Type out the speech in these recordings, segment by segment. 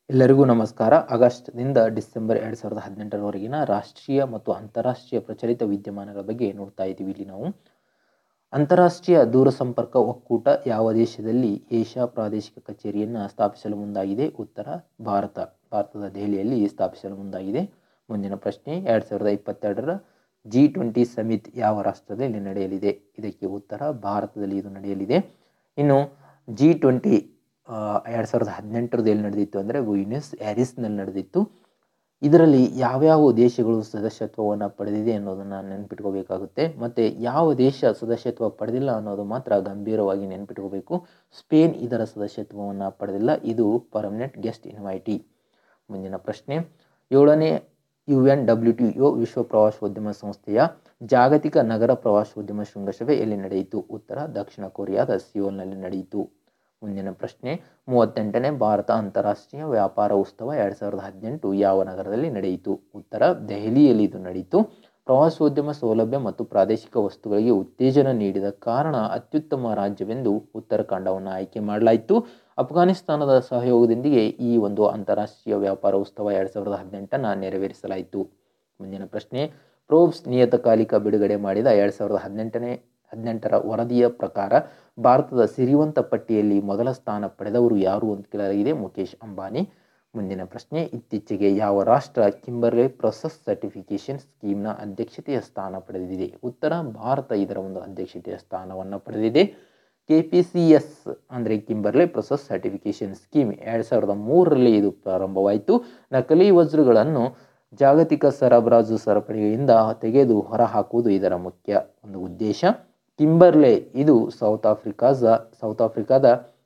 ಎಲ್ಲರಿಗೂ ನಮಸ್ಕಾರ ಆಗಸ್ಟ್ನಿಂದ ಡಿಸೆಂಬರ್ ಎರಡು ಸಾವಿರದ ಹದಿನೆಂಟರವರೆಗಿನ ರಾಷ್ಟ್ರೀಯ ಮತ್ತು ಅಂತಾರಾಷ್ಟ್ರೀಯ ಪ್ರಚಲಿತ ವಿದ್ಯಮಾನಗಳ ಬಗ್ಗೆ ನೋಡ್ತಾ ಇದ್ದೀವಿ ಇಲ್ಲಿ ನಾವು ಅಂತಾರಾಷ್ಟ್ರೀಯ ದೂರಸಂಪರ್ಕ ಒಕ್ಕೂಟ ಯಾವ ದೇಶದಲ್ಲಿ ಏಷ್ಯಾ ಪ್ರಾದೇಶಿಕ ಕಚೇರಿಯನ್ನು ಸ್ಥಾಪಿಸಲು ಮುಂದಾಗಿದೆ ಉತ್ತರ ಭಾರತ ಭಾರತದ ದೆಹಲಿಯಲ್ಲಿ ಸ್ಥಾಪಿಸಲು ಮುಂದಾಗಿದೆ ಮುಂದಿನ ಪ್ರಶ್ನೆ ಎರಡು ಸಾವಿರದ ಇಪ್ಪತ್ತೆರಡರ ಜಿ ಟ್ವೆಂಟಿ ಸಮಿತ್ ಯಾವ ರಾಷ್ಟ್ರದಲ್ಲಿ ನಡೆಯಲಿದೆ ಇದಕ್ಕೆ ಉತ್ತರ ಭಾರತದಲ್ಲಿ ಇದು ನಡೆಯಲಿದೆ ಇನ್ನು ಜಿ ಟ್ವೆಂಟಿ ಎರಡು ಸಾವಿರದ ಹದಿನೆಂಟರದ್ದು ಎಲ್ಲಿ ನಡೆದಿತ್ತು ಅಂದರೆ ಬ್ಯೂನಸ್ ಆ್ಯರಿಸ್ನಲ್ಲಿ ನಡೆದಿತ್ತು ಇದರಲ್ಲಿ ಯಾವ್ಯಾವ ದೇಶಗಳು ಸದಸ್ಯತ್ವವನ್ನು ಪಡೆದಿದೆ ಅನ್ನೋದನ್ನು ನೆನ್ಪಿಟ್ಕೋಬೇಕಾಗುತ್ತೆ ಮತ್ತು ಯಾವ ದೇಶ ಸದಸ್ಯತ್ವ ಪಡೆದಿಲ್ಲ ಅನ್ನೋದು ಮಾತ್ರ ಗಂಭೀರವಾಗಿ ನೆನ್ಪಿಟ್ಕೋಬೇಕು ಸ್ಪೇನ್ ಇದರ ಸದಸ್ಯತ್ವವನ್ನು ಪಡೆದಿಲ್ಲ ಇದು ಪರ್ಮನೆಂಟ್ ಗೆಸ್ಟ್ ಇನ್ವೈಟಿ ಮುಂದಿನ ಪ್ರಶ್ನೆ ಏಳನೇ U N W T O ವಿಶ್ವ ಪ್ರವಾಸೋದ್ಯಮ ಸಂಸ್ಥೆಯ ಜಾಗತಿಕ ನಗರ ಪ್ರವಾಸೋದ್ಯಮ ಶೃಂಗಸಭೆ ಎಲ್ಲಿ ನಡೆಯಿತು ಉತ್ತರ ದಕ್ಷಿಣ ಕೊರಿಯಾದ ಸಿಯೋಲ್ನಲ್ಲಿ ನಡೆಯಿತು ಮುಂದಿನ ಪ್ರಶ್ನೆ ಮೂವತ್ತೆಂಟನೇ ಭಾರತ ಅಂತಾರಾಷ್ಟ್ರೀಯ ವ್ಯಾಪಾರ ಉತ್ಸವ ಎರಡು ಸಾವಿರದ ಹದಿನೆಂಟು ಯಾವ ನಗರದಲ್ಲಿ ನಡೆಯಿತು ಉತ್ತರ ದೆಹಲಿಯಲ್ಲಿ ಇದು ನಡೆಯಿತು ಪ್ರವಾಸೋದ್ಯಮ ಸೌಲಭ್ಯ ಮತ್ತು ಪ್ರಾದೇಶಿಕ ವಸ್ತುಗಳಿಗೆ ಉತ್ತೇಜನ ನೀಡಿದ ಕಾರಣ ಅತ್ಯುತ್ತಮ ರಾಜ್ಯವೆಂದು ಉತ್ತರಾಖಂಡವನ್ನು ಆಯ್ಕೆ ಮಾಡಲಾಯಿತು ಅಫ್ಘಾನಿಸ್ತಾನದ ಸಹಯೋಗದೊಂದಿಗೆ ಈ ಒಂದು ಅಂತಾರಾಷ್ಟ್ರೀಯ ವ್ಯಾಪಾರ ಉತ್ಸವ ಎರಡು ಸಾವಿರದ ಹದಿನೆಂಟನ್ನು ನೆರವೇರಿಸಲಾಯಿತು ಮುಂದಿನ ಪ್ರಶ್ನೆ ಪ್ರೋಬ್ಸ್ ನಿಯತಕಾಲಿಕ ಬಿಡುಗಡೆ ಮಾಡಿದ ಎರಡು ಸಾವಿರದ ಹದಿನೆಂಟನೇ ಹದಿನೆಂಟರ ವರದಿಯ ಪ್ರಕಾರ ಭಾರತದ ಸಿರಿವಂತ ಪಟ್ಟಿಯಲ್ಲಿ ಮೊದಲ ಸ್ಥಾನ ಪಡೆದವರು ಯಾರು ಅಂತ ಕೇಳಲಾಗಿದೆ ಮುಖೇಶ್ ಅಂಬಾನಿ ಮುಂದಿನ ಪ್ರಶ್ನೆ ಇತ್ತೀಚೆಗೆ ಯಾವ ರಾಷ್ಟ್ರ ಕಿಂಬರ್ಲೆ ಪ್ರೊಸೆಸ್ ಸರ್ಟಿಫಿಕೇಶನ್ ಸ್ಕೀಮ್ನ ಅಧ್ಯಕ್ಷತೆಯ ಸ್ಥಾನ ಪಡೆದಿದೆ ಉತ್ತರ ಭಾರತ ಇದರ ಒಂದು ಅಧ್ಯಕ್ಷತೆಯ ಸ್ಥಾನವನ್ನು ಪಡೆದಿದೆ ಕೆ ಪಿ ಸಿ ಎಸ್ ಅಂದರೆ ಕಿಂಬರ್ಲೆ ಪ್ರೊಸೆಸ್ ಸರ್ಟಿಫಿಕೇಶನ್ ಸ್ಕೀಮ್ ಎರಡು ಸಾವಿರದ ಮೂರರಲ್ಲಿ ಇದು ಪ್ರಾರಂಭವಾಯಿತು ನಕಲಿ ವಜ್ರಗಳನ್ನು ಜಾಗತಿಕ ಸರಬರಾಜು ಸರಪಳಿಯಿಂದ ತೆಗೆದು ಹೊರಹಾಕುವುದು ಇದರ ಮುಖ್ಯ ಒಂದು ಉದ್ದೇಶ ಕಿಂಬರ್ಲೆ ಇದು ಸೌತ್ ಆಫ್ರಿಕಾದ ಸೌತ್ ಆಫ್ರಿಕಾದ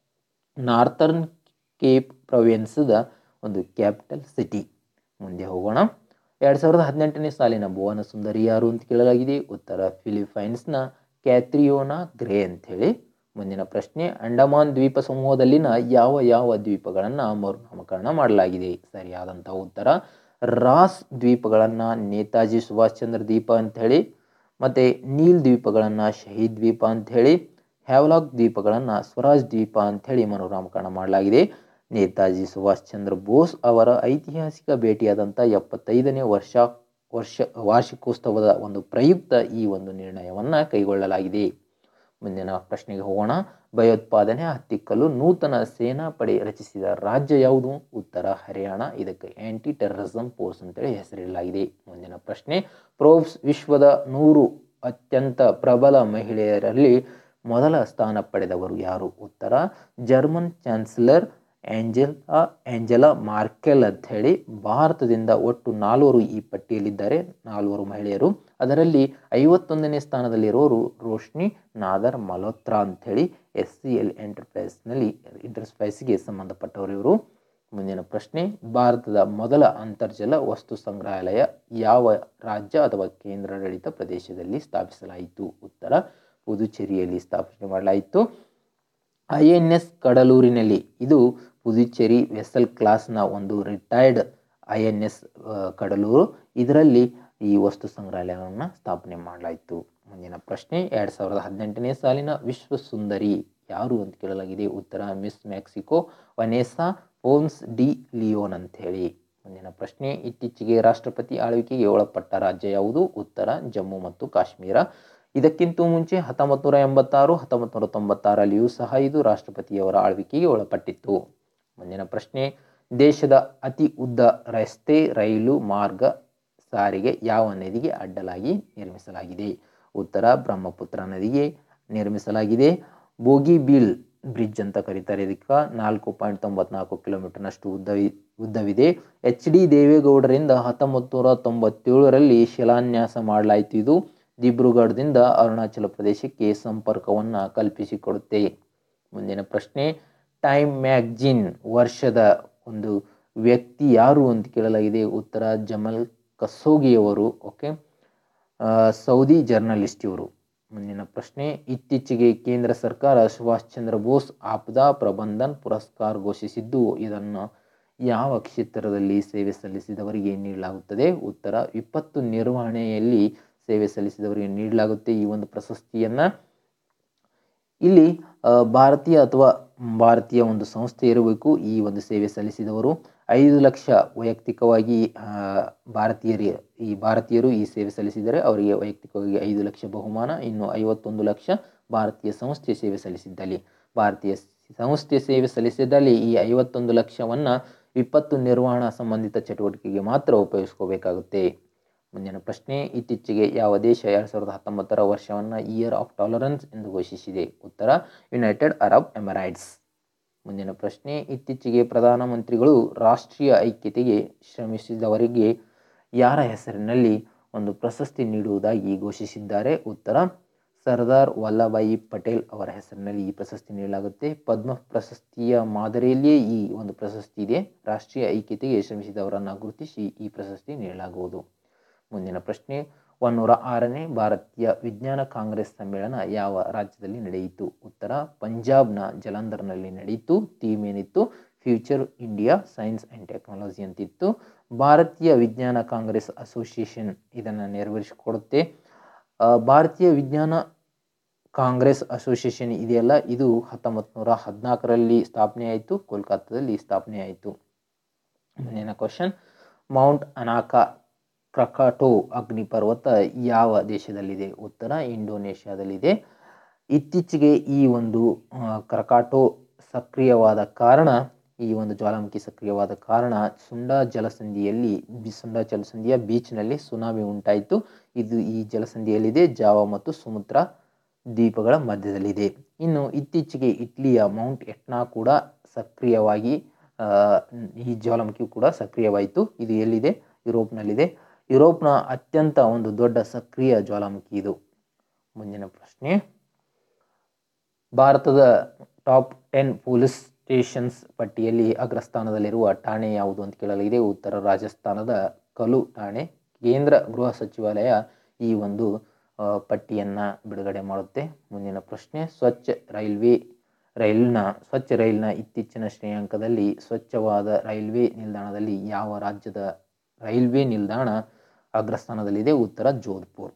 ನಾರ್ತರ್ನ್ ಕೇಪ್ ಪ್ರೊವಿನ್ಸ್ದ ಒಂದು ಕ್ಯಾಪಿಟಲ್ ಸಿಟಿ ಮುಂದೆ ಹೋಗೋಣ ಎರಡು ಸಾವಿರದ ಹದಿನೆಂಟನೇ ಸಾಲಿನ ಭುವನ ಸುಂದರಿ ಯಾರು ಅಂತ ಕೇಳಲಾಗಿದೆ ಉತ್ತರ ಫಿಲಿಪೈನ್ಸ್ನ ಕ್ಯಾಥ್ರಿಯೋನಾ ಗ್ರೇ ಅಂಥೇಳಿ ಮುಂದಿನ ಪ್ರಶ್ನೆ ಅಂಡಮಾನ್ ದ್ವೀಪ ಸಮೂಹದಲ್ಲಿನ ಯಾವ ಯಾವ ದ್ವೀಪಗಳನ್ನು ಮರುನಾಮಕರಣ ಮಾಡಲಾಗಿದೆ ಸರಿಯಾದಂಥ ಉತ್ತರ ರಾಸ್ ದ್ವೀಪಗಳನ್ನು ನೇತಾಜಿ ಸುಭಾಷ್ ಚಂದ್ರ ದ್ವೀಪ ಅಂಥೇಳಿ ಮತ್ತು ನೀಲ್ ದ್ವೀಪಗಳನ್ನು ಶಹೀದ್ ದ್ವೀಪ ಅಂಥೇಳಿ ಹ್ಯಾವ್ಲಾಕ್ ದ್ವೀಪಗಳನ್ನು ಸ್ವರಾಜ್ ದ್ವೀಪ ಅಂಥೇಳಿ ಮರುನಾಮಕರಣ ಮಾಡಲಾಗಿದೆ ನೇತಾಜಿ ಸುಭಾಷ್ ಚಂದ್ರ ಬೋಸ್ ಅವರ ಐತಿಹಾಸಿಕ ಭೇಟಿಯಾದಂಥ ಎಪ್ಪತ್ತೈದನೇ ವರ್ಷ ವರ್ಷ ವಾರ್ಷಿಕೋತ್ಸವದ ಒಂದು ಪ್ರಯುಕ್ತ ಈ ಒಂದು ನಿರ್ಣಯವನ್ನು ಕೈಗೊಳ್ಳಲಾಗಿದೆ ಮುಂದಿನ ಪ್ರಶ್ನೆಗೆ ಹೋಗೋಣ ಭಯೋತ್ಪಾದನೆ ಹತ್ತಿಕ್ಕಲು ನೂತನ ಸೇನಾಪಡೆ ರಚಿಸಿದ ರಾಜ್ಯ ಯಾವುದು ಉತ್ತರ ಹರಿಯಾಣ ಇದಕ್ಕೆ ಆ್ಯಂಟಿ ಟೆರರಿಸಂ ಫೋರ್ಸ್ ಅಂತೇಳಿ ಹೆಸರಿಡಲಾಗಿದೆ ಮುಂದಿನ ಪ್ರಶ್ನೆ ಪ್ರೋಬ್ಸ್ ವಿಶ್ವದ ನೂರು ಅತ್ಯಂತ ಪ್ರಬಲ ಮಹಿಳೆಯರಲ್ಲಿ ಮೊದಲ ಸ್ಥಾನ ಪಡೆದವರು ಯಾರು ಉತ್ತರ German chancellor Angela Angela Merkel ಅಂತ ಹೇಳಿ ಭಾರತದಿಂದ ಒಟ್ಟು ನಾಲ್ವರು ಈ ಪಟ್ಟಿಯಲ್ಲಿದ್ದಾರೆ ನಾಲ್ವರು ಮಹಿಳೆಯರು ಅದರಲ್ಲಿ ಐವತ್ತೊಂದನೇ ಸ್ಥಾನದಲ್ಲಿರೋರು ರೋಶ್ನಿ ನಾದರ್ ಮಲ್ಹೋತ್ರಾ ಅಂಥೇಳಿ ಎಸ್ ಸಿ ಎಲ್ ಎಂಟರ್ಪ್ರೈಸ್ನಲ್ಲಿ ಎಂಟರ್ಪ್ರೈಸ್ಗೆ ಸಂಬಂಧಪಟ್ಟವರು ಇವರು ಮುಂದಿನ ಪ್ರಶ್ನೆ ಭಾರತದ ಮೊದಲ ಅಂತರ್ಜಲ ವಸ್ತು ಸಂಗ್ರಹಾಲಯ ಯಾವ ರಾಜ್ಯ ಅಥವಾ ಕೇಂದ್ರಾಡಳಿತ ಪ್ರದೇಶದಲ್ಲಿ ಸ್ಥಾಪಿಸಲಾಯಿತು ಉತ್ತರ ಪುದುಚೇರಿಯಲ್ಲಿ ಸ್ಥಾಪನೆ ಮಾಡಲಾಯಿತು ಐ ಎನ್ ಎಸ್ ಕಡಲೂರಿನಲ್ಲಿ ಇದು ಪುದುಚೇರಿ ವೆಸಲ್ ಕ್ಲಾಸ್ನ ಒಂದು retired I N S Cuddalore ಇದರಲ್ಲಿ ಈ ವಸ್ತು ಸಂಗ್ರಹಾಲಯವನ್ನು ಸ್ಥಾಪನೆ ಮಾಡಲಾಯಿತು ಮುಂದಿನ ಪ್ರಶ್ನೆ ಎರಡು ಸಾವಿರದ ಹದಿನೆಂಟನೇ ಸಾಲಿನ ವಿಶ್ವ ಸುಂದರಿ ಯಾರು ಅಂತ ಕೇಳಲಾಗಿದೆ ಉತ್ತರ Miss Mexico Vanessa Holmes de Leon ಅಂತ ಹೇಳಿ ಮುಂದಿನ ಪ್ರಶ್ನೆ ಇತ್ತೀಚೆಗೆ ರಾಷ್ಟ್ರಪತಿ ಆಳ್ವಿಕೆಗೆ ಒಳಪಟ್ಟ ರಾಜ್ಯ ಯಾವುದು ಉತ್ತರ ಜಮ್ಮು ಮತ್ತು ಕಾಶ್ಮೀರ ಇದಕ್ಕಿಂತ ಮುಂಚೆ ಹತ್ತೊಂಬತ್ತು ನೂರ ಎಂಬತ್ತಾರು ಹತ್ತೊಂಬತ್ತು ನೂರ ತೊಂಬತ್ತಾರಲ್ಲಿಯೂ ಸಹ ಇದು ರಾಷ್ಟ್ರಪತಿಯವರ ಆಳ್ವಿಕೆಗೆ ಒಳಪಟ್ಟಿತ್ತು ಮುಂದಿನ ಪ್ರಶ್ನೆ ದೇಶದ ಅತಿ ಉದ್ದ ರಸ್ತೆ ರೈಲು ಮಾರ್ಗ ಸಾರಿಗೆ ಯಾವ ನದಿಗೆ ಅಡ್ಡಲಾಗಿ ನಿರ್ಮಿಸಲಾಗಿದೆ ಉತ್ತರ ಬ್ರಹ್ಮಪುತ್ರ ನದಿಗೆ ನಿರ್ಮಿಸಲಾಗಿದೆ ಬೋಗಿಬೀಲ್ ಬ್ರಿಡ್ಜ್ ಅಂತ ಕರೀತಾರೆ ಇದಕ್ಕೆ ನಾಲ್ಕು ಪಾಯಿಂಟ್ ತೊಂಬತ್ನಾಲ್ಕು ಕಿಲೋಮೀಟರ್ನಷ್ಟು ಉದ್ದವಿ ಉದ್ದವಿದೆ ಎಚ್ ಡಿ ದೇವೇಗೌಡರಿಂದ ಹತ್ತೊಂಬತ್ತು ನೂರ ತೊಂಬತ್ತೇಳರಲ್ಲಿ ಶಿಲಾನ್ಯಾಸ ಮಾಡಲಾಯಿತು ಇದು ದಿಬ್ರುಗಢದಿಂದ ಅರುಣಾಚಲ ಪ್ರದೇಶಕ್ಕೆ ಸಂಪರ್ಕವನ್ನು ಕಲ್ಪಿಸಿಕೊಡುತ್ತೆ ಮುಂದಿನ ಪ್ರಶ್ನೆ ಟೈಮ್ ಮ್ಯಾಗ್ಜಿನ್ ವರ್ಷದ ಒಂದು ವ್ಯಕ್ತಿ ಯಾರು ಅಂತ ಕೇಳಲಾಗಿದೆ ಉತ್ತರ ಜಮಲ್ ಕಸೋಗಿಯವರು ಓಕೆ ಸೌದಿ ಜರ್ನಲಿಸ್ಟ್ ಇವರು ಮುಂದಿನ ಪ್ರಶ್ನೆ ಇತ್ತೀಚೆಗೆ ಕೇಂದ್ರ ಸರ್ಕಾರ ಸುಭಾಷ್ ಚಂದ್ರ ಬೋಸ್ ಆಪದಾ ಪ್ರಬಂಧನ್ ಪುರಸ್ಕಾರ ಘೋಷಿಸಿದ್ದು ಇದನ್ನು ಯಾವ ಕ್ಷೇತ್ರದಲ್ಲಿ ಸೇವೆ ಸಲ್ಲಿಸಿದವರಿಗೆ ನೀಡಲಾಗುತ್ತದೆ ಉತ್ತರ ವಿಪತ್ತು ನಿರ್ವಹಣೆಯಲ್ಲಿ ಸೇವೆ ಸಲ್ಲಿಸಿದವರಿಗೆ ನೀಡಲಾಗುತ್ತೆ ಈ ಒಂದು ಪ್ರಶಸ್ತಿಯನ್ನು ಇಲ್ಲಿ ಆ, ಭಾರತೀಯ ಅಥವಾ ಭಾರತೀಯ ಒಂದು ಸಂಸ್ಥೆ ಇರಬೇಕು ಈ ಒಂದು ಸೇವೆ ಸಲ್ಲಿಸಿದವರು ಐದು ಲಕ್ಷ ವೈಯಕ್ತಿಕವಾಗಿ ಆ, ಭಾರತೀಯರಿ ಈ ಭಾರತೀಯರು ಈ ಸೇವೆ ಸಲ್ಲಿಸಿದರೆ ಅವರಿಗೆ ವೈಯಕ್ತಿಕವಾಗಿ ಐದು ಲಕ್ಷ ಬಹುಮಾನ ಇನ್ನು ಐವತ್ತೊಂದು ಲಕ್ಷ ಭಾರತೀಯ ಸಂಸ್ಥೆ ಸೇವೆ ಸಲ್ಲಿಸಿದ್ದಲ್ಲಿ ಭಾರತೀಯ ಸಂಸ್ಥೆ ಸೇವೆ ಸಲ್ಲಿಸಿದಲ್ಲಿ ಈ ಐವತ್ತೊಂದು ಲಕ್ಷವನ್ನು ವಿಪತ್ತು ನಿರ್ವಹಣಾ ಸಂಬಂಧಿತ ಚಟುವಟಿಕೆಗೆ ಮಾತ್ರ ಉಪಯೋಗಿಸ್ಕೋಬೇಕಾಗುತ್ತೆ ಮುಂದಿನ ಪ್ರಶ್ನೆ ಇತ್ತೀಚೆಗೆ ಯಾವ ದೇಶ ಎರಡು ಸಾವಿರದ ಹತ್ತೊಂಬತ್ತರ ವರ್ಷವನ್ನು ಇಯರ್ ಆಫ್ ಟಾಲರೆನ್ಸ್ ಎಂದು ಘೋಷಿಸಿದೆ ಉತ್ತರ ಯುನೈಟೆಡ್ ಅರಬ್ ಎಮಿರೈಟ್ಸ್ ಮುಂದಿನ ಪ್ರಶ್ನೆ ಇತ್ತೀಚೆಗೆ ಪ್ರಧಾನಮಂತ್ರಿಗಳು ರಾಷ್ಟ್ರೀಯ ಐಕ್ಯತೆಗೆ ಶ್ರಮಿಸಿದವರಿಗೆ ಯಾರ ಹೆಸರಿನಲ್ಲಿ ಒಂದು ಪ್ರಶಸ್ತಿ ನೀಡುವುದಾಗಿ ಘೋಷಿಸಿದ್ದಾರೆ ಉತ್ತರ ಸರ್ದಾರ್ ವಲ್ಲಭಾಯಿ ಪಟೇಲ್ ಅವರ ಹೆಸರಿನಲ್ಲಿ ಈ ಪ್ರಶಸ್ತಿ ನೀಡಲಾಗುತ್ತೆ ಪದ್ಮ ಪ್ರಶಸ್ತಿಯ ಮಾದರಿಯಲ್ಲಿಯೇ ಈ ಒಂದು ಪ್ರಶಸ್ತಿ ಇದೆ ರಾಷ್ಟ್ರೀಯ ಐಕ್ಯತೆಗೆ ಶ್ರಮಿಸಿದವರನ್ನು ಗುರುತಿಸಿ ಈ ಪ್ರಶಸ್ತಿ ನೀಡಲಾಗುವುದು ಮುಂದಿನ ಪ್ರಶ್ನೆ ಒನ್ನೂರ ಆರನೇ ಭಾರತೀಯ ವಿಜ್ಞಾನ ಕಾಂಗ್ರೆಸ್ ಸಮ್ಮೇಳನ ಯಾವ ರಾಜ್ಯದಲ್ಲಿ ನಡೆಯಿತು ಉತ್ತರ ಪಂಜಾಬ್ನ ಜಲಂಧರ್ನಲ್ಲಿ ನಡೆಯಿತು ಥೀಮ್ ಏನಿತ್ತು future India science and technology ಅಂತಿತ್ತು ಭಾರತೀಯ ವಿಜ್ಞಾನ ಕಾಂಗ್ರೆಸ್ ಅಸೋಸಿಯೇಷನ್ ಇದನ್ನು ನೆರವೇರಿಸಿಕೊಡುತ್ತೆ ಆ, ಭಾರತೀಯ ವಿಜ್ಞಾನ ಕಾಂಗ್ರೆಸ್ ಅಸೋಸಿಯೇಷನ್ ಇದೆಯಲ್ಲ ಇದು ಹತ್ತೊಂಬತ್ತು ನೂರ ಹದಿನಾಲ್ಕರಲ್ಲಿ ಸ್ಥಾಪನೆ ಆಯಿತು ಕೋಲ್ಕತ್ತಾದಲ್ಲಿ ಸ್ಥಾಪನೆ ಆಯಿತು ಮುಂದಿನ ಕ್ವಶನ್ ಮೌಂಟ್ ಅನಾಕಾ ಕ್ರಕಾಟೋ ಅಗ್ನಿಪರ್ವತ ಯಾವ ದೇಶದಲ್ಲಿದೆ ಉತ್ತರ ಇಂಡೋನೇಷ್ಯಾದಲ್ಲಿದೆ ಇತ್ತೀಚೆಗೆ ಈ ಒಂದು ಆ, ಕ್ರಕಾಟೋ ಸಕ್ರಿಯವಾದ ಕಾರಣ ಈ ಒಂದು ಜ್ವಾಲಾಮುಖಿ ಸಕ್ರಿಯವಾದ ಕಾರಣ ಸುಂಡಾ ಜಲಸಂಧಿಯಲ್ಲಿ ಬಿ- ಸುಂಡಾ ಜಲಸಂಧಿಯ ಬೀಚ್ನಲ್ಲಿ ಸುನಾಮಿ ಉಂಟಾಯಿತು ಇದು ಈ ಜಲಸಂಧಿಯಲ್ಲಿದೆ ಜಾವ ಮತ್ತು ಸುಮುದ್ರ ದ್ವೀಪಗಳ ಮಧ್ಯದಲ್ಲಿದೆ ಇನ್ನು ಇತ್ತೀಚೆಗೆ ಇಟ್ಲಿಯ ಮೌಂಟ್ ಎಟ್ನಾ ಕೂಡ ಸಕ್ರಿಯವಾಗಿ ಆ, ಈ ಜ್ವಾಲಾಮುಖಿ ಕೂಡ ಸಕ್ರಿಯವಾಯಿತು ಇದು ಎಲ್ಲಿದೆ ಯುರೋಪ್ನಲ್ಲಿದೆ ಯುರೋಪ್ನ ಅತ್ಯಂತ ಒಂದು ದೊಡ್ಡ ಸಕ್ರಿಯ ಜ್ವಾಲಾಮುಖಿ ಇದು ಮುಂದಿನ ಪ್ರಶ್ನೆ ಭಾರತದ ಟಾಪ್ ಟೆನ್ ಪೊಲೀಸ್ ಸ್ಟೇಷನ್ಸ್ ಪಟ್ಟಿಯಲ್ಲಿ ಅಗ್ರಸ್ಥಾನದಲ್ಲಿರುವ ಠಾಣೆ ಯಾವುದು ಅಂತ ಕೇಳಲಾಗಿದೆ ಉತ್ತರ ರಾಜಸ್ಥಾನದ ಕಲು ಠಾಣೆ ಕೇಂದ್ರ ಗೃಹ ಸಚಿವಾಲಯ ಈ ಒಂದು ಆ, ಪಟ್ಟಿಯನ್ನ ಬಿಡುಗಡೆ ಮಾಡುತ್ತೆ ಮುಂದಿನ ಪ್ರಶ್ನೆ ಸ್ವಚ್ಛ ರೈಲ್ವೆ ರೈಲ್ನ ಸ್ವಚ್ಛ ರೈಲ್ನ ಇತ್ತೀಚಿನ ಶ್ರೇಯಾಂಕದಲ್ಲಿ ಸ್ವಚ್ಛವಾದ ರೈಲ್ವೆ ನಿಲ್ದಾಣದಲ್ಲಿ ಯಾವ ರಾಜ್ಯದ ರೈಲ್ವೆ ನಿಲ್ದಾಣ ಅಗ್ರಸ್ಥಾನದಲ್ಲಿದೆ ಉತ್ತರ ಜೋಧ್ಪುರ್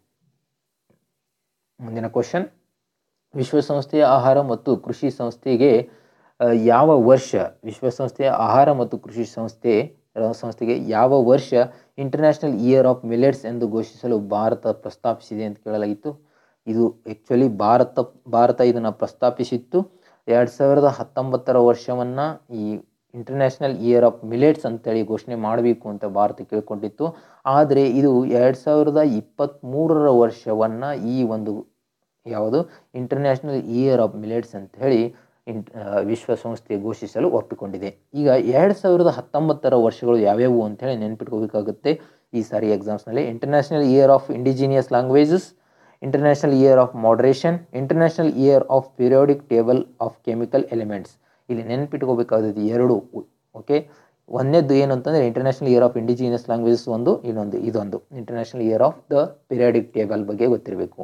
ಮುಂದಿನ ಕ್ವಶನ್ ವಿಶ್ವಸಂಸ್ಥೆಯ ಆಹಾರ ಮತ್ತು ಕೃಷಿ ಸಂಸ್ಥೆಗೆ ಆ, ಯಾವ ವರ್ಷ ವಿಶ್ವಸಂಸ್ಥೆಯ ಆಹಾರ ಮತ್ತು ಕೃಷಿ ಸಂಸ್ಥೆ ಆ, ಸಂಸ್ಥೆಗೆ ಯಾವ ವರ್ಷ ಇಂಟರ್ನ್ಯಾಷನಲ್ ಇಯರ್ ಆಫ್ ಮಿಲೆಟ್ಸ್ ಎಂದು ಘೋಷಿಸಲು ಭಾರತ ಪ್ರಸ್ತಾಪಿಸಿದೆ ಅಂತ ಕೇಳಲಾಗಿತ್ತು ಇದು ಆ್ಯಕ್ಚುಲಿ ಭಾರತ ಭಾರತ ಇದನ್ನು ಪ್ರಸ್ತಾಪಿಸಿತ್ತು ಎರಡು ಸಾವಿರದ ಹತ್ತೊಂಬತ್ತರ ವರ್ಷವನ್ನು ಈ ಇಂಟರ್ನ್ಯಾಷನಲ್ ಇಯರ್ ಆಫ್ ಮಿಲೆಟ್ಸ್ ಅಂತೇಳಿ ಘೋಷಣೆ ಮಾಡಬೇಕು ಅಂತ ಭಾರತ ಕೇಳ್ಕೊಂಡಿತ್ತು ಆದರೆ ಇದು ಎರಡು ಸಾವಿರದ ಇಪ್ಪತ್ತ್ಮೂರರ ವರ್ಷವನ್ನು ಈ ಒಂದು ಯಾವುದು ಇಂಟರ್ನ್ಯಾಷನಲ್ ಇಯರ್ ಆಫ್ ಮಿಲೆಟ್ಸ್ ಅಂತ ಹೇಳಿ ಇಂಟ್ ಆ, ವಿಶ್ವಸಂಸ್ಥೆ ಘೋಷಿಸಲು ಒಪ್ಪಿಕೊಂಡಿದೆ ಈಗ ಎರಡು ಸಾವಿರದ ಹತ್ತೊಂಬತ್ತರ ವರ್ಷಗಳು ಯಾವ್ಯಾವು ಅಂತೇಳಿ ನೆನ್ಪಿಟ್ಕೋಬೇಕಾಗುತ್ತೆ ಈ ಸಾರಿ ಎಕ್ಸಾಮ್ಸ್ನಲ್ಲಿ international year of indigenous languages international year of moderation international year of periodic table of chemical elements ಇಲ್ಲಿ ನೆನ್ಪಿಟ್ಕೋಬೇಕಾದದ್ದು ಎರಡು ಓಕೆ ಒಂದನೇದ್ದು ಏನು ಅಂತಂದರೆ international year of indigenous languages ಒಂದು ಇನ್ನೊಂದು ಇದೊಂದು international year of the periodic table ಬಗ್ಗೆ ಗೊತ್ತಿರಬೇಕು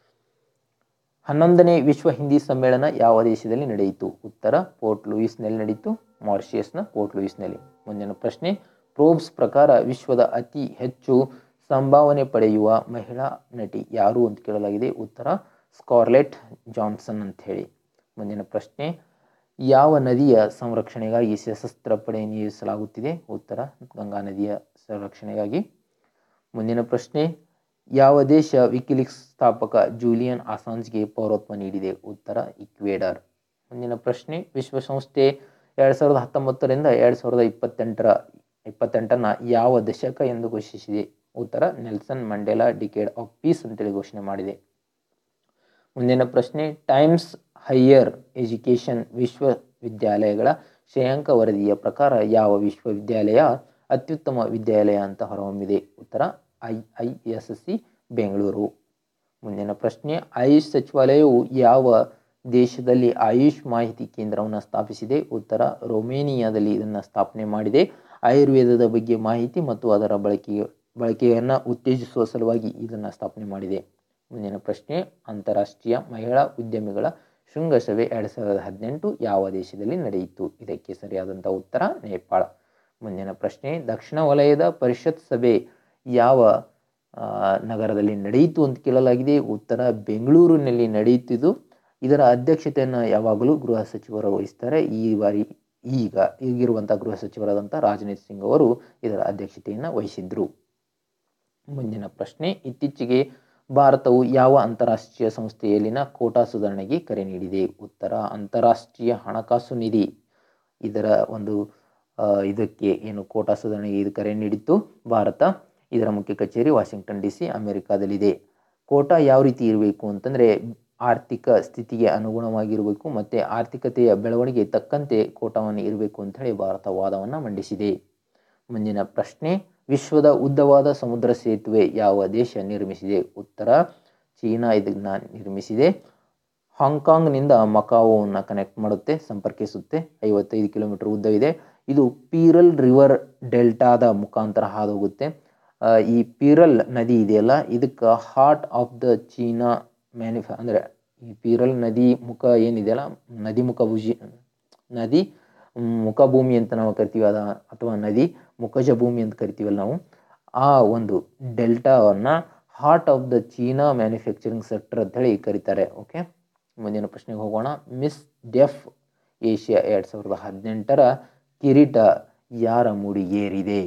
ಹನ್ನೊಂದನೇ ವಿಶ್ವ ಹಿಂದಿ ಸಮ್ಮೇಳನ ಯಾವ ದೇಶದಲ್ಲಿ ನಡೆಯಿತು ಉತ್ತರ ಪೋರ್ಟ್ ಲೂಯಿಸ್ನಲ್ಲಿ ನಡೆಯಿತು ಮಾರಿಷಿಯಸ್ನ ಪೋರ್ಟ್ ಲೂಯಿಸ್ನಲ್ಲಿ ಮುಂದಿನ ಪ್ರಶ್ನೆ ಪ್ರೋಬ್ಸ್ ಪ್ರಕಾರ ವಿಶ್ವದ ಅತಿ ಹೆಚ್ಚು ಸಂಭಾವನೆ ಪಡೆಯುವ ಮಹಿಳಾ ನಟಿ ಯಾರು ಅಂತ ಕೇಳಲಾಗಿದೆ ಉತ್ತರ ಸ್ಕಾರ್ಲೆಟ್ ಜಾನ್ಸನ್ ಅಂತ ಹೇಳಿ ಮುಂದಿನ ಪ್ರಶ್ನೆ ಯಾವ ನದಿಯ ಸಂರಕ್ಷಣೆಗಾಗಿ ಸಶಸ್ತ್ರ ಪಡೆ ನಿಯೋಜಿಸಲಾಗುತ್ತಿದೆ ಉತ್ತರ ಗಂಗಾ ನದಿಯ ಸಂರಕ್ಷಣೆಗಾಗಿ ಮುಂದಿನ ಪ್ರಶ್ನೆ ಯಾವ ದೇಶ ವಿಕಿಲಿಕ್ಸ್ ಸ್ಥಾಪಕ ಜೂಲಿಯನ್ ಅಸಾಂಜ್ಗೆ ಪೌರತ್ವ ನೀಡಿದೆ ಉತ್ತರ ಇಕ್ವೇಡರ್ ಮುಂದಿನ ಪ್ರಶ್ನೆ ವಿಶ್ವಸಂಸ್ಥೆ ಎರಡು ಸಾವಿರದ ಹತ್ತೊಂಬತ್ತರಿಂದ ಎರಡು ಸಾವಿರದ ಇಪ್ಪತ್ತೆಂಟರ ಇಪ್ಪತ್ತೆಂಟನ್ನು ಯಾವ ದಶಕ ಎಂದು ಘೋಷಿಸಿದೆ ಉತ್ತರ Nelson Mandela decade of peace ಅಂತೇಳಿ ಘೋಷಣೆ ಮಾಡಿದೆ ಮುಂದಿನ ಪ್ರಶ್ನೆ ಟೈಮ್ಸ್ ಹೈಯರ್ ಎಜುಕೇಷನ್ ವಿಶ್ವವಿದ್ಯಾಲಯಗಳ ಶ್ರೇಯಾಂಕ ವರದಿಯ ಪ್ರಕಾರ ಯಾವ ವಿಶ್ವವಿದ್ಯಾಲಯ ಅತ್ಯುತ್ತಮ ವಿದ್ಯಾಲಯ ಅಂತ ಹೊರಹೊಮ್ಮಿದೆ ಉತ್ತರ I I S C Bengaluru ಮುಂದಿನ ಪ್ರಶ್ನೆ ಆಯುಷ್ ಸಚಿವಾಲಯವು ಯಾವ ದೇಶದಲ್ಲಿ ಆಯುಷ್ ಮಾಹಿತಿ ಕೇಂದ್ರವನ್ನು ಸ್ಥಾಪಿಸಿದೆ ಉತ್ತರ ರೊಮೇನಿಯಾದಲ್ಲಿ ಇದನ್ನು ಸ್ಥಾಪನೆ ಮಾಡಿದೆ ಆಯುರ್ವೇದದ ಬಗ್ಗೆ ಮಾಹಿತಿ ಮತ್ತು ಅದರ ಬಳಕೆಯ ಬಳಕೆಯನ್ನು ಉತ್ತೇಜಿಸುವ ಸಲುವಾಗಿ ಇದನ್ನು ಸ್ಥಾಪನೆ ಮಾಡಿದೆ ಮುಂದಿನ ಪ್ರಶ್ನೆ ಅಂತಾರಾಷ್ಟ್ರೀಯ ಮಹಿಳಾ ಉದ್ಯಮಿಗಳ ಶೃಂಗಸಭೆ ಎರಡು ಸಾವಿರದ ಹದಿನೆಂಟು ಯಾವ ದೇಶದಲ್ಲಿ ನಡೆಯಿತು ಇದಕ್ಕೆ ಸರಿಯಾದಂಥ ಉತ್ತರ ನೇಪಾಳ ಮುಂದಿನ ಪ್ರಶ್ನೆ ದಕ್ಷಿಣ ವಲಯದ ಪರಿಷತ್ ಸಭೆ ಯಾವ ಆ, ನಗರದಲ್ಲಿ ನಡೆಯಿತು ಅಂತ ಕೇಳಲಾಗಿದೆ ಉತ್ತರ ಬೆಂಗಳೂರಿನಲ್ಲಿ ನಡೆಯುತ್ತಿದ್ದು ಇದರ ಅಧ್ಯಕ್ಷತೆಯನ್ನು ಯಾವಾಗಲೂ ಗೃಹ ಸಚಿವರು ವಹಿಸ್ತಾರೆ ಈ ಬಾರಿ ಈಗ ಈಗಿರುವಂಥ ಗೃಹ ಸಚಿವರಾದಂಥ ರಾಜನಾಥ್ ಸಿಂಗ್ ಅವರು ಇದರ ಅಧ್ಯಕ್ಷತೆಯನ್ನು ವಹಿಸಿದ್ರು ಮುಂದಿನ ಪ್ರಶ್ನೆ ಇತ್ತೀಚೆಗೆ ಭಾರತವು ಯಾವ ಅಂತಾರಾಷ್ಟ್ರೀಯ ಸಂಸ್ಥೆಯಲ್ಲಿನ ಕೋಟಾ ಸುಧಾರಣೆಗೆ ಕರೆ ನೀಡಿದೆ ಉತ್ತರ ಅಂತಾರಾಷ್ಟ್ರೀಯ ಹಣಕಾಸು ನಿಧಿ ಇದರ ಒಂದು ಆ, ಇದಕ್ಕೆ ಏನು ಕೋಟಾ ಸುಧಾರಣೆಗೆ ಇದು ಕರೆ ನೀಡಿತ್ತು ಭಾರತ ಇದರ ಮುಖ್ಯ ಕಚೇರಿ ವಾಷಿಂಗ್ಟನ್ ಡಿ ಸಿ ಅಮೆರಿಕಾದಲ್ಲಿದೆ ಕೋಟಾ ಯಾವ ರೀತಿ ಇರಬೇಕು ಅಂತಂದರೆ ಆರ್ಥಿಕ ಸ್ಥಿತಿಗೆ ಅನುಗುಣವಾಗಿರಬೇಕು ಮತ್ತು ಆರ್ಥಿಕತೆಯ ಬೆಳವಣಿಗೆ ತಕ್ಕಂತೆ ಕೋಟಾವನ್ನು ಇರಬೇಕು ಅಂತೇಳಿ ಭಾರತ ವಾದವನ್ನು ಮಂಡಿಸಿದೆ ಮುಂದಿನ ಪ್ರಶ್ನೆ ವಿಶ್ವದ ಉದ್ದವಾದ ಸಮುದ್ರ ಸೇತುವೆ ಯಾವ ದೇಶ ನಿರ್ಮಿಸಿದೆ ಉತ್ತರ ಚೀನಾ ಇದನ್ನ ನಿರ್ಮಿಸಿದೆ ಹಾಂಗ್ಕಾಂಗ್ನಿಂದ ಮಕಾವೋವನ್ನು ಕನೆಕ್ಟ್ ಮಾಡುತ್ತೆ ಸಂಪರ್ಕಿಸುತ್ತೆ ಐವತ್ತೈದು ಕಿಲೋಮೀಟರ್ ಉದ್ದವಿದೆ ಇದು ಪೀರಲ್ ರಿವರ್ ಡೆಲ್ಟಾದ ಮುಖಾಂತರ ಹಾದೋಗುತ್ತೆ ಆ, ಈ ಪೀರಲ್ ನದಿ ಇದೆಯಲ್ಲ ಇದಕ್ಕೆ ಹಾರ್ಟ್ ಆಫ್ ದ ಚೀನಾ ಮ್ಯಾನಿಫ ಅಂದರೆ ಈ ಪೀರಲ್ ನದಿ ಮುಖ ಏನಿದೆಯಲ್ಲ ನದಿ ಮುಖ ಭುಜಿ ನದಿ ಮ್, ಮುಖಭೂಮಿ ಅಂತ ನಾವು ಕರಿತೀವಿ ಅದ ಅಥವಾ ನದಿ ಮುಖಜ ಭೂಮಿ ಅಂತ ಕರಿತೀವಲ್ಲ ನಾವು ಆ ಒಂದು ಡೆಲ್ಟಾವನ್ನು heart of the China manufacturing sector ಅಂತ ಹೇಳಿ ಕರೀತಾರೆ ಓಕೆ ಮುಂದಿನ ಪ್ರಶ್ನೆಗೆ ಹೋಗೋಣ ಮಿಸ್ ಡೆಫ್ ಏಷ್ಯಾ ಎರಡು ಸಾವಿರದ ಹದಿನೆಂಟರ ಕಿರೀಟ ಯಾರ ಮೂಡಿಗೇರಿದೆ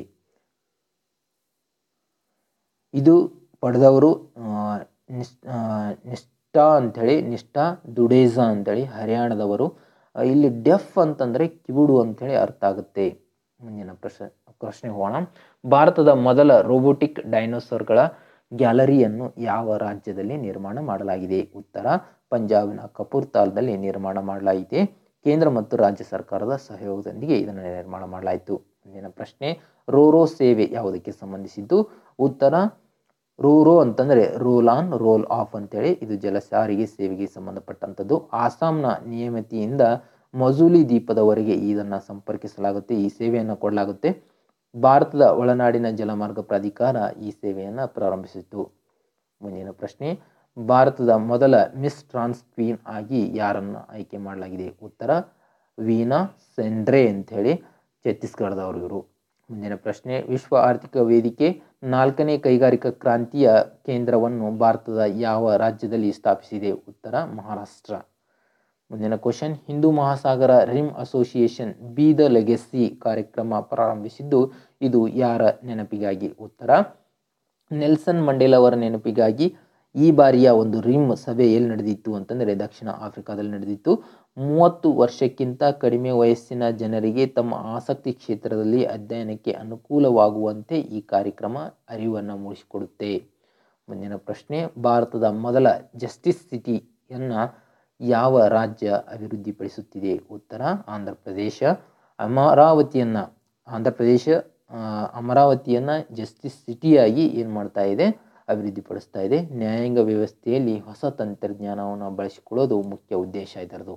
ಇದು ಪಡೆದವರು ಆ, ನಿಸ್ ಆ, ನಿಷ್ಠಾ ಅಂಥೇಳಿ ನಿಷ್ಠಾ ದುಡೇಜಾ ಅಂಥೇಳಿ ಹರಿಯಾಣದವರು ಆ, ಇಲ್ಲಿ ಡೆಫ್ ಅಂತಂದರೆ ಕಿವುಡು ಅಂಥೇಳಿ ಅರ್ಥ ಆಗುತ್ತೆ ಮುಂದಿನ ಪ್ರಶ್ನೆ ಪ್ರಶ್ನೆ ಹೋಗೋಣ ಭಾರತದ ಮೊದಲ ರೋಬೋಟಿಕ್ ಡೈನೋಸಾರ್ಗಳ ಗ್ಯಾಲರಿಯನ್ನು ಯಾವ ರಾಜ್ಯದಲ್ಲಿ ನಿರ್ಮಾಣ ಮಾಡಲಾಗಿದೆ ಉತ್ತರ ಪಂಜಾಬಿನ ಕಪೂರ್ತಾಲ್ದಲ್ಲಿ ನಿರ್ಮಾಣ ಮಾಡಲಾಗಿದೆ ಕೇಂದ್ರ ಮತ್ತು ರಾಜ್ಯ ಸರ್ಕಾರದ ಸಹಯೋಗದೊಂದಿಗೆ ಇದನ್ನು ನಿರ್ಮಾಣ ಮಾಡಲಾಯಿತು ಮುಂದಿನ ಪ್ರಶ್ನೆ ರೋರೋ ಸೇವೆ ಯಾವುದಕ್ಕೆ ಸಂಬಂಧಿಸಿದ್ದು ಉತ್ತರ ರೂರೋ ಅಂತಂದರೆ ರೋಲ್ ಆನ್ ರೋಲ್ ಆಫ್ ಅಂತೇಳಿ ಇದು ಜಲ ಸಾರಿಗೆ ಸೇವೆಗೆ ಸಂಬಂಧಪಟ್ಟಂಥದ್ದು ಆಸಾಂನ ನಿಯಮಿತಿಯಿಂದ ಮಜೂಲಿ ದ್ವೀಪದವರೆಗೆ ಇದನ್ನು ಸಂಪರ್ಕಿಸಲಾಗುತ್ತೆ ಈ ಸೇವೆಯನ್ನು ಕೊಡಲಾಗುತ್ತೆ ಭಾರತದ ಒಳನಾಡಿನ ಜಲಮಾರ್ಗ ಪ್ರಾಧಿಕಾರ ಈ ಸೇವೆಯನ್ನು ಪ್ರಾರಂಭಿಸಿತು ಮುಂದಿನ ಪ್ರಶ್ನೆ ಭಾರತದ ಮೊದಲ ಮಿಸ್ ಟ್ರಾನ್ಸ್ ಕ್ವೀನ್ ಆಗಿ ಯಾರನ್ನು ಆಯ್ಕೆ ಮಾಡಲಾಗಿದೆ ಉತ್ತರ ವೀನಾ ಸೆಂಡ್ರೆ ಅಂಥೇಳಿ ಛತ್ತೀಸ್ಗಢದವರು ಇವರು ಮುಂದಿನ ಪ್ರಶ್ನೆ ವಿಶ್ವ ಆರ್ಥಿಕ ವೇದಿಕೆ ನಾಲ್ಕನೇ ಕೈಗಾರಿಕಾ ಕ್ರಾಂತಿಯ ಕೇಂದ್ರವನ್ನು ಭಾರತದ ಯಾವ ರಾಜ್ಯದಲ್ಲಿ ಸ್ಥಾಪಿಸಿದೆ ಉತ್ತರ ಮಹಾರಾಷ್ಟ್ರ ಮುಂದಿನ question Hindu Mahasagara rim association be the legacy ಕಾರ್ಯಕ್ರಮ ಪ್ರಾರಂಭಿಸಿದ್ದು ಇದು ಯಾರ ನೆನಪಿಗಾಗಿ ಉತ್ತರ ನೆಲ್ಸನ್ ಮಂಡೇಲ ಅವರ ನೆನಪಿಗಾಗಿ ಈ ಬಾರಿಯ ಒಂದು ರಿಮ್ ಸಭೆ ಎಲ್ಲಿ ನಡೆದಿತ್ತು ಅಂತಂದರೆ ದಕ್ಷಿಣ ಆಫ್ರಿಕಾದಲ್ಲಿ ನಡೆದಿತ್ತು ಮೂವತ್ತು ವರ್ಷಕ್ಕಿಂತ ಕಡಿಮೆ ವಯಸ್ಸಿನ ಜನರಿಗೆ ತಮ್ಮ ಆಸಕ್ತಿ ಕ್ಷೇತ್ರದಲ್ಲಿ ಅಧ್ಯಯನಕ್ಕೆ ಅನುಕೂಲವಾಗುವಂತೆ ಈ ಕಾರ್ಯಕ್ರಮ ಅರಿವನ್ನು ಮೂಡಿಸಿಕೊಡುತ್ತೆ ಮುಂದಿನ ಪ್ರಶ್ನೆ ಭಾರತದ ಮೊದಲ ಜಸ್ಟಿಸ್ ಸಿಟಿಯನ್ನು ಯಾವ ರಾಜ್ಯ ಅಭಿವೃದ್ಧಿಪಡಿಸುತ್ತಿದೆ ಉತ್ತರ ಆಂಧ್ರ ಪ್ರದೇಶ ಅಮರಾವತಿಯನ್ನು ಆಂಧ್ರ ಪ್ರದೇಶ ಆ, ಅಮರಾವತಿಯನ್ನು ಜಸ್ಟಿಸ್ ಸಿಟಿಯಾಗಿ ಏನು ಮಾಡ್ತಾ ಇದೆ ಅಭಿವೃದ್ಧಿಪಡಿಸ್ತಾ ಇದೆ ನ್ಯಾಯಾಂಗ ವ್ಯವಸ್ಥೆಯಲ್ಲಿ ಹೊಸ ತಂತ್ರಜ್ಞಾನವನ್ನು ಬಳಸಿಕೊಳ್ಳೋದು ಮುಖ್ಯ ಉದ್ದೇಶ ಇದರದು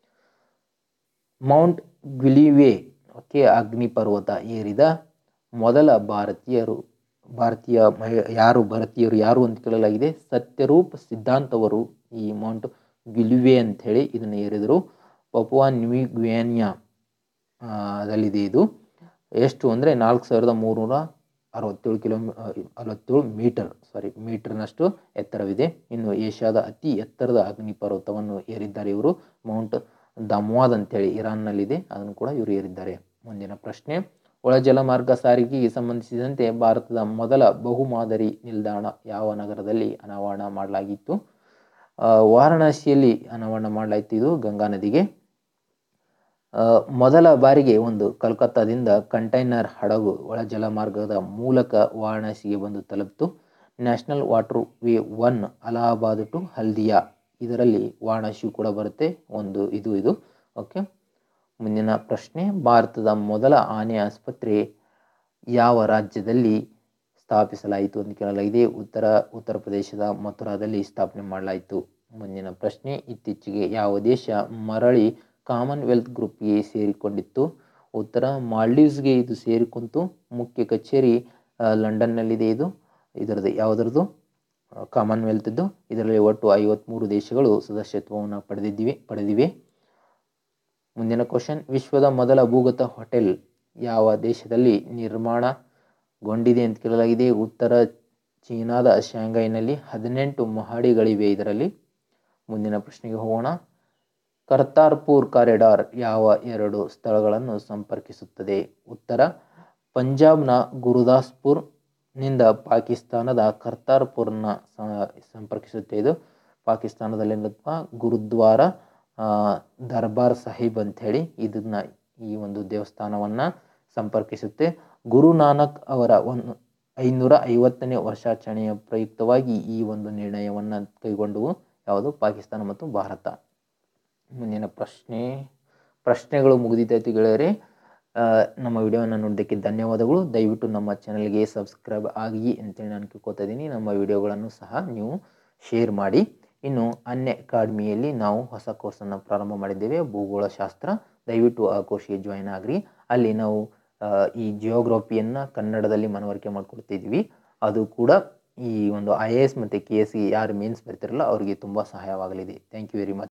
ಮೌಂಟ್ ಗ್ವಿಲಿವೆ ಓಕೆ ಅಗ್ನಿಪರ್ವತ ಏರಿದ ಮೊದಲ ಭಾರತೀಯರು ಭಾರತೀಯ ಮಹಿ ಯಾರು ಭಾರತೀಯರು ಯಾರು ಅಂತ ಕೇಳಲಾಗಿದೆ ಸತ್ಯರೂಪ್ ಸಿದ್ಧಾಂತವರು ಈ ಮೌಂಟ್ ಗ್ವಿಲಿವೆ ಅಂಥೇಳಿ ಇದನ್ನು ಏರಿದರು ಪಪುವಾ ನ್ಯೂ ಗ್ವೇನಿಯಾ ದಲ್ಲಿದೆ ಇದು ಎಷ್ಟು ಅಂದರೆ ನಾಲ್ಕು ಸಾವಿರದ ಮೂರುನೂರ ಅರವತ್ತೇಳು ಕಿಲೋಮೀ ಅರವತ್ತೇಳು ಮೀಟರ್ ಸಾರಿ ಮೀಟರ್ನಷ್ಟು ಎತ್ತರವಿದೆ ಇನ್ನು ಏಷ್ಯಾದ ಅತಿ ಎತ್ತರದ ಅಗ್ನಿ ಪರ್ವತವನ್ನು ಏರಿದ್ದಾರೆ ಇವರು ಮೌಂಟ್ ದಮ್ವಾದ್ ಅಂತೇಳಿ ಇರಾನ್ನಲ್ಲಿದೆ ಅದನ್ನು ಕೂಡ ಇವರು ಏರಿದ್ದಾರೆ ಮುಂದಿನ ಪ್ರಶ್ನೆ ಒಳ ಜಲಮಾರ್ಗ ಸಾರಿಗೆಗೆ ಸಂಬಂಧಿಸಿದಂತೆ ಭಾರತದ ಮೊದಲ ಬಹುಮಾದರಿ ನಿಲ್ದಾಣ ಯಾವ ನಗರದಲ್ಲಿ ಅನಾವರಣ ಮಾಡಲಾಗಿತ್ತು ಆ, ವಾರಣಾಸಿಯಲ್ಲಿ ಅನಾವರಣ ಮಾಡಲಾಯಿತು ಇದು ಗಂಗಾ ನದಿಗೆ ಆ, ಮೊದಲ ಬಾರಿಗೆ ಒಂದು ಕಲ್ಕತ್ತಾದಿಂದ ಕಂಟೈನರ್ ಹಡಗು ಒಳ ಜಲಮಾರ್ಗದ ಮೂಲಕ ವಾರಣಾಸಿಗೆ ಬಂದು ತಲುಪಿತು national water way one Allahabad to Haldia ಇದರಲ್ಲಿ ವಾರಣಾಸಿಯು ಕೂಡ ಬರುತ್ತೆ ಒಂದು ಇದು ಇದು ಓಕೆ ಮುಂದಿನ ಪ್ರಶ್ನೆ ಭಾರತದ ಮೊದಲ ಆನೆ ಆಸ್ಪತ್ರೆ ಯಾವ ರಾಜ್ಯದಲ್ಲಿ ಸ್ಥಾಪಿಸಲಾಯಿತು ಅಂತ ಕೇಳಲಾಗಿದೆ ಉತ್ತರ ಉತ್ತರ ಪ್ರದೇಶದ ಮಥುರಾದಲ್ಲಿ ಸ್ಥಾಪನೆ ಮಾಡಲಾಯಿತು ಮುಂದಿನ ಪ್ರಶ್ನೆ ಇತ್ತೀಚೆಗೆ ಯಾವ ದೇಶ ಮರಳಿ ಕಾಮನ್ವೆಲ್ತ್ ಗ್ರೂಪ್ಗೆ ಸೇರಿಕೊಂಡಿತ್ತು ಉತ್ತರ ಮಾಲ್ಡೀವ್ಸ್ಗೆ ಇದು ಸೇರಿಕೊಂತು ಮುಖ್ಯ ಕಚೇರಿ ಆ, ಲಂಡನ್ನಲ್ಲಿದೆ ಇದು ಇದರದ್ದು ಯಾವುದರದ್ದು ಕಾಮನ್ವೆಲ್ತ್ದು ಇದರಲ್ಲಿ ಒಟ್ಟು ಐವತ್ತ್ಮೂರು ದೇಶಗಳು ಸದಸ್ಯತ್ವವನ್ನು ಪಡೆದಿದ್ದಿವೆ ಪಡೆದಿವೆ ಮುಂದಿನ ಕ್ವಶನ್ ವಿಶ್ವದ ಮೊದಲ ಭೂಗತ ಹೋಟೆಲ್ ಯಾವ ದೇಶದಲ್ಲಿ ನಿರ್ಮಾಣಗೊಂಡಿದೆ ಅಂತ ಕೇಳಲಾಗಿದೆ ಉತ್ತರ ಚೀನಾದ ಶಾಂಘೈನಲ್ಲಿ ಹದಿನೆಂಟು ಮಹಡಿಗಳಿವೆ ಇದರಲ್ಲಿ ಮುಂದಿನ ಪ್ರಶ್ನೆಗೆ ಹೋಗೋಣ ಕರ್ತಾರ್ಪುರ್ ಕಾರಿಡಾರ್ ಯಾವ ಎರಡು ಸ್ಥಳಗಳನ್ನು ಸಂಪರ್ಕಿಸುತ್ತದೆ ಉತ್ತರ ಪಂಜಾಬ್ನ ಗುರುದಾಸ್ಪುರ್ ನಿಂದ ಪಾಕಿಸ್ತಾನದ ಕರ್ತಾರ್ಪುರ್ನ ಸಂಪರ್ಕಿಸುತ್ತೆ ಇದು ಪಾಕಿಸ್ತಾನದಲ್ಲಿರುವ ಗುರುದ್ವಾರ ದರ್ಬಾರ್ ಸಾಹಿಬ್ ಅಂಥೇಳಿ ಇದನ್ನ ಈ ಒಂದು ದೇವಸ್ಥಾನವನ್ನು ಸಂಪರ್ಕಿಸುತ್ತೆ ಗುರು ನಾನಕ್ ಅವರ ಒಂದು ಐನೂರ ಐವತ್ತನೇ ವರ್ಷಾಚರಣೆಯ ಪ್ರಯುಕ್ತವಾಗಿ ಈ ಒಂದು ನಿರ್ಣಯವನ್ನು ಕೈಗೊಂಡವು ಯಾವುದು ಪಾಕಿಸ್ತಾನ ಮತ್ತು ಭಾರತ ಮುಂದಿನ ಪ್ರಶ್ನೆ ಪ್ರಶ್ನೆಗಳು ಮುಗಿದಿದ್ದಾಯ್ತು ಗೆಳೆಯರೆ ನಮ್ಮ ವಿಡಿಯೋವನ್ನು ನೋಡೋದಕ್ಕೆ ಧನ್ಯವಾದಗಳು ದಯವಿಟ್ಟು ನಮ್ಮ ಚಾನಲ್ಗೆ ಸಬ್ಸ್ಕ್ರೈಬ್ ಆಗಿ ಅಂತೇಳಿ ನಾನು ಕೇಳ್ಕೊತಾ ಇದ್ದೀನಿ ನಮ್ಮ ವಿಡಿಯೋಗಳನ್ನು ಸಹ ನೀವು ಶೇರ್ ಮಾಡಿ ಇನ್ನು ಅನ್ಯ ಅಕಾಡೆಮಿಯಲ್ಲಿ ನಾವು ಹೊಸ ಕೋರ್ಸನ್ನು ಪ್ರಾರಂಭ ಮಾಡಿದ್ದೇವೆ ಭೂಗೋಳಶಾಸ್ತ್ರ ದಯವಿಟ್ಟು ಆ ಕೋರ್ಸ್ಗೆ ಜಾಯಿನ್ ಆಗ್ರಿ ಅಲ್ಲಿ ನಾವು ಈ ಜಿಯೋಗ್ರಫಿಯನ್ನು ಕನ್ನಡದಲ್ಲಿ ಮನವರಿಕೆ ಮಾಡಿಕೊಡ್ತಿದ್ವಿ ಅದು ಕೂಡ ಈ ಒಂದು ಐ ಎ ಎಸ್ ಮತ್ತು ಕೆ ಎಸ್ಗೆ ಯಾರು ಮೇನ್ಸ್ ಬರ್ತಿರಲ್ಲ ಅವರಿಗೆ ತುಂಬ ಸಹಾಯವಾಗಲಿದೆ ಥ್ಯಾಂಕ್ ಯು ವೆರಿ ಮಚ್